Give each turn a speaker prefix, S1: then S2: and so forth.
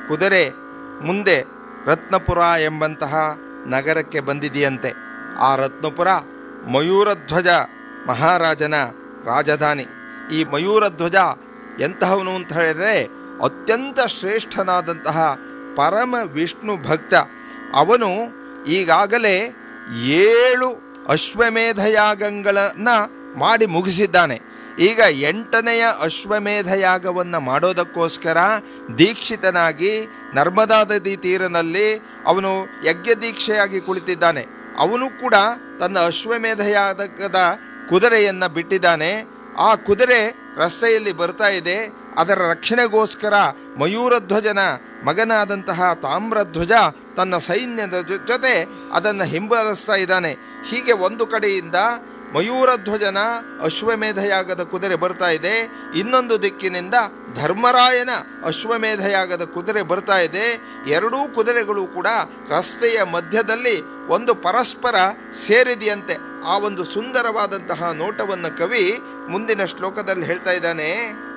S1: ಕುದುರೆ ಮುಂದೆ ರತ್ನಪುರ ಎಂಬಂತಹ ನಗರಕ್ಕೆ ಬಂದಿದೆಯಂತೆ ಆ ರತ್ನಪುರ ಮಯೂರಧ್ವಜ ಮಹಾರಾಜನ ರಾಜಧಾನಿ ಈ ಮಯೂರಧ್ವಜ ಎಂತಹವನು ಅಂತ ಹೇಳಿದರೆ ಅತ್ಯಂತ ಶ್ರೇಷ್ಠನಾದಂತಹ ಪರಮ ವಿಷ್ಣು ಭಕ್ತ ಅವನು ಈಗಾಗಲೇ ಏಳು ಅಶ್ವಮೇಧಯಾಗಗಳನ್ನು ಮಾಡಿ ಮುಗಿಸಿದ್ದಾನೆ ಈಗ ಎಂಟನೆಯ ಅಶ್ವಮೇಧ ಯಾಗವನ್ನು ಮಾಡೋದಕ್ಕೋಸ್ಕರ ದೀಕ್ಷಿತನಾಗಿ ನರ್ಮದಾ ನದಿ ತೀರನಲ್ಲಿ ಅವನು ಯಜ್ಞ ದೀಕ್ಷೆಯಾಗಿ ಕುಳಿತಿದ್ದಾನೆ ಅವನು ಕೂಡ ತನ್ನ ಅಶ್ವಮೇಧ ಯಾಗದ ಕುದುರೆಯನ್ನು ಬಿಟ್ಟಿದ್ದಾನೆ ಆ ಕುದುರೆ ರಸ್ತೆಯಲ್ಲಿ ಬರ್ತಾ ಇದೆ ಅದರ ರಕ್ಷಣೆಗೋಸ್ಕರ ಮಯೂರಧ್ವಜನ ಮಗನಾದಂತಹ ತಾಮ್ರಧ್ವಜ ತನ್ನ ಸೈನ್ಯದ ಜೊ- ಜೊತೆ ಅದನ್ನು ಹಿಂಬಾಲಿಸ್ತಾ ಇದ್ದಾನೆ ಹೀಗೆ ಒಂದು ಕಡೆಯಿಂದ ಮಯೂರಧ್ವಜನ ಅಶ್ವಮೇಧಯಾಗದ ಕುದುರೆ ಬರ್ತಾ ಇದೆ ಇನ್ನೊಂದು ದಿಕ್ಕಿನಿಂದ ಧರ್ಮರಾಯನ ಅಶ್ವಮೇಧಯಾಗದ ಕುದುರೆ ಬರ್ತಾ ಇದೆ ಎರಡೂ ಕುದುರೆಗಳು ಕೂಡ ರಸ್ತೆಯ ಮಧ್ಯದಲ್ಲಿ ಒಂದು ಪರಸ್ಪರ ಸೇರಿದೆಯಂತೆ ಆ ಒಂದು ಸುಂದರವಾದಂತಹ ನೋಟವನ್ನು ಕವಿ ಮುಂದಿನ ಶ್ಲೋಕದಲ್ಲಿ ಹೇಳ್ತಾ ಇದ್ದಾನೆ